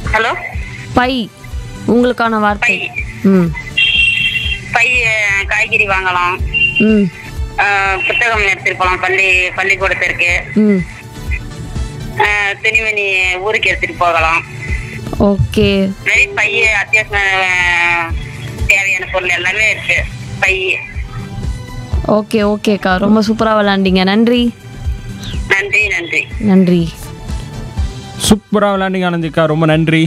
Hello by உங்களுக்கான வார்த்தை by ம் பை அஹ், காய்கறி வாங்கலாம் ம் அஹ், புத்தகம் எடுத்துட்டு போகலாம் பள்ளி பள்ளிக்கூடத்திற்கு ம் அஹ், துணிமணி ஊருக்கு எடுத்துட்டு போகலாம் ஓகே நிறைய பை அத்தியாவசிய அஹ், தேவையான பொருள் எல்லாமே இருக்கு பை ஓகே ஓகேக்கா ரொம்ப சூப்பராக விளாண்டீங்க நன்றி நன்றி நன்றி நன்றி சூப்பராக விளையாண்டிங்க ஆனந்திக்கா ரொம்ப நன்றி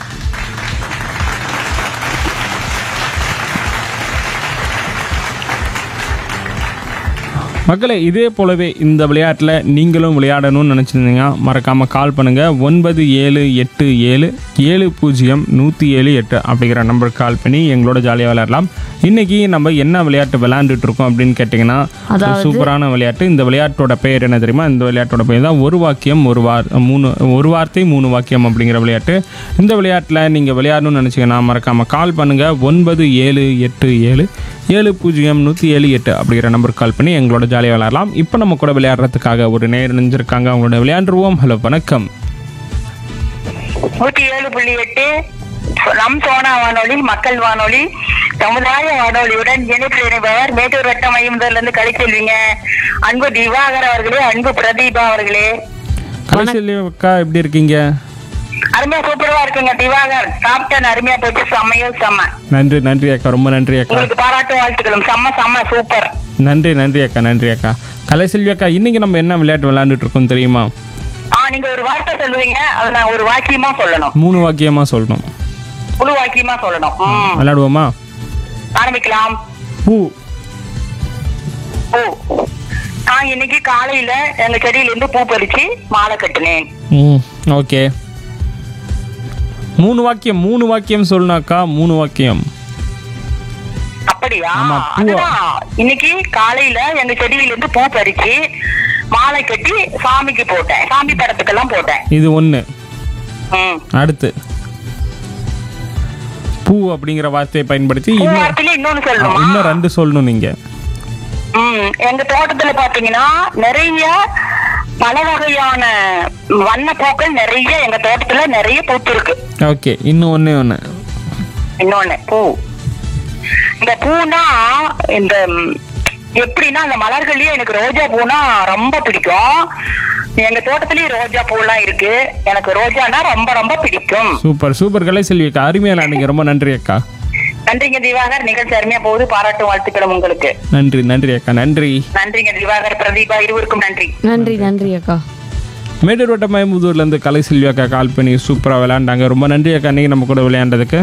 மக்களே இதே போலவே இந்த விளையாட்டில் நீங்களும் விளையாடணும்னு நினச்சிருந்தீங்க மறக்காமல் கால் பண்ணுங்கள் ஒன்பது ஏழு எட்டு ஏழு ஏழு பூஜ்ஜியம் நூற்றி ஏழு எட்டு அப்படிங்கிற நம்பருக்கு கால் பண்ணி எங்களோட ஜாலியாக விளையாடலாம் இன்றைக்கி நம்ம என்ன விளையாட்டு விளையாண்டுட்டு இருக்கோம் அப்படின்னு கேட்டிங்கன்னா ஒரு அதாவது- சூப்பரான விளையாட்டு இந்த விளையாட்டோட பெயர் என்ன தெரியுமா இந்த விளையாட்டோட பெயர் தான் ஒரு வாக்கியம் ஒரு வார் மூணு ஒரு வார்த்தை மூணு வாக்கியம் அப்படிங்கிற விளையாட்டு இந்த விளையாட்டில் நீங்கள் விளையாடணும்னு நினச்சிங்கன்னா மறக்காமல் கால் பண்ணுங்கள் ஒன்பது ஏழு எட்டு ஏழு ஏழு பூஜ்ஜியம் நூற்றி ஏழு எட்டு அப்படிங்கிற நம்பருக்கு கால் பண்ணி எங்களோட ஜாலியாக விளையாடலாம் இப்போ நம்ம கூட விளையாடுறதுக்காக ஒரு நேர் நினைஞ்சிருக்காங்க அவங்களோட விளையாண்டுருவோம் ஹலோ வணக்கம் நூத்தி ஏழு புள்ளி எட்டு நம் சோனா வானொலி மக்கள் வானொலி சமுதாய வானொலியுடன் இணைப்பில் இணைப்பவர் மேட்டூர் வட்டம் ஐம்பதுல இருந்து கழிச்செல்விங்க அன்பு திவாகர் அவர்களே அன்பு பிரதீபா அவர்களே கடைசியில் அக்கா எப்படி இருக்கீங்க அருமையா சூப்பரா இருக்குங்க திவாகர் சாப்பிட்டேன் அருமையா போச்சு செம்மையோ செம்ம நன்றி நன்றி அக்கா ரொம்ப நன்றி அக்கா உங்களுக்கு பாராட்டு வாழ்த்துக்களும் செம்ம செம்ம சூப்பர் நன்றி நன்றி அக்கா நன்றி அக்கா கலைசெல்வி அக்கா இன்னைக்கு நம்ம என்ன விளையாட்டு விளையாண்டுட்டு இருக்கோம் தெரியுமா ஆ நீங்க ஒரு வார்த்தை சொல்லுவீங்க அதை நான் ஒரு வாக்கியமா சொல்லணும் மூணு வாக்கியமாக சொல்லணும் முழு வாக்கியமா சொல்லணும் ம். விளையாடுவோமா ஆரம்பிக்கலாம் பூ பூ நான் இன்னைக்கு காலையில எங்க செடியில இருந்து பூ பறிச்சு மாலை கட்டினேன் ம் ஓகே மூணு வாக்கியம் மூணு வாக்கியம் சொல்லுனாக்கா மூணு வாக்கியம் அப்படியா ஆமா, பூவா? அதுதான் இன்னைக்கு காலையில எங்க செடியில இருந்து பூ பறிச்சு மாலை கட்டி சாமிக்கு போட்டேன் சாமி படத்துக்கெல்லாம் போட்டேன் இது ஒன்று ம். அடுத்து பூ அப்படிங்கிற வார்த்தையை பயன்படுத்தி பூ இன்னும் வார்த்தையில இன்னொன்னு ஆ, சொல்லணுமா இன்னும் ரெண்டு சொல்லணும் நீங்கள் ம். எங்க தோட்டத்துல பாத்தீங்கன்னா நிறைய பல வகையான வண்ண பூக்கள் நிறைய எங்க தோட்டத்துல நிறைய பூத்து இருக்கு ஓகே இன்னும் ஒன்றே ஒன்று இன்னொன்னு பூ இந்த பூனா இந்த ம், எப்படின்னா அந்த மலர்கள்லயே எனக்கு ரோஜா பூனா ரொம்ப பிடிக்கும் எங்க தோட்டத்திலயும் ரோஜா பூலாம் இருக்கு எனக்கு ரோஜானா ரொம்ப ரொம்ப பிடிக்கும் சூப்பர் சூப்பர் கலைசெல்வி அக்கா அருமையாக விளையாடுங்க ரொம்ப நன்றி அக்கா நன்றிங்க திவாகர் நிகழ்ச்சி அருமையா போகுது பாராட்டும் வாழ்த்துக்களும் உங்களுக்கு நன்றி நன்றி அக்கா நன்றி நன்றிங்க திவாகர் பிரதீபா இருவருக்கும் நன்றி நன்றி நன்றி அக்கா மேட்டூர் வட்டம் மயம்புதூர்லேருந்து கலைசெல்வி அக்கா கால் பண்ணி சூப்பராக விளையாண்டாங்க ரொம்ப நன்றி அக்கா நீங்கள் நம்ம கூட விளையாண்டதுக்கு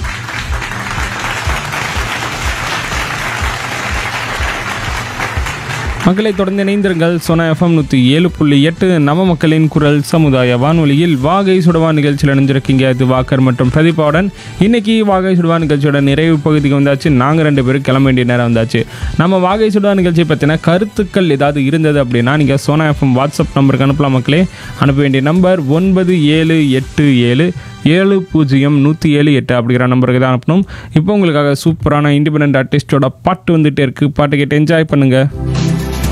மக்களை தொடர்ந்து இணைந்திருங்கள் சொன எஃப்எம் நூற்றி ஏழு புள்ளி எட்டு நவ மக்களின் குரல் சமுதாய வானொலியில் வாகை சுடவா நிகழ்ச்சியில் இணைஞ்சிருக்கீங்க இது வாக்கர் மற்றும் பிரதீபாவுடன் இன்னைக்கு வாகை சுடவா நிகழ்ச்சியோட நிறைவு பகுதிக்கு வந்தாச்சு நாங்கள் ரெண்டு பேரும் கிளம்ப வேண்டிய நேரம் வந்தாச்சு நம்ம வாகை சுடவா நிகழ்ச்சியை பற்றின கருத்துக்கள் ஏதாவது இருந்தது அப்படின்னா நீங்கள் சோனா எஃப்எம் வாட்ஸ்அப் நம்பருக்கு அனுப்பலாம் மக்களே அனுப்ப வேண்டிய நம்பர் ஒன்பது ஏழு எட்டு ஏழு ஏழு பூஜ்ஜியம் நூற்றி ஏழு எட்டு அப்படிங்கிற நம்பருக்கு தான் அனுப்பணும் இப்போ உங்களுக்காக சூப்பரான இண்டிபெண்ட் ஆர்டிஸ்டோட பாட்டு வந்துட்டே இருக்குது பாட்டு கேட்டு என்ஜாய் பண்ணுங்கள்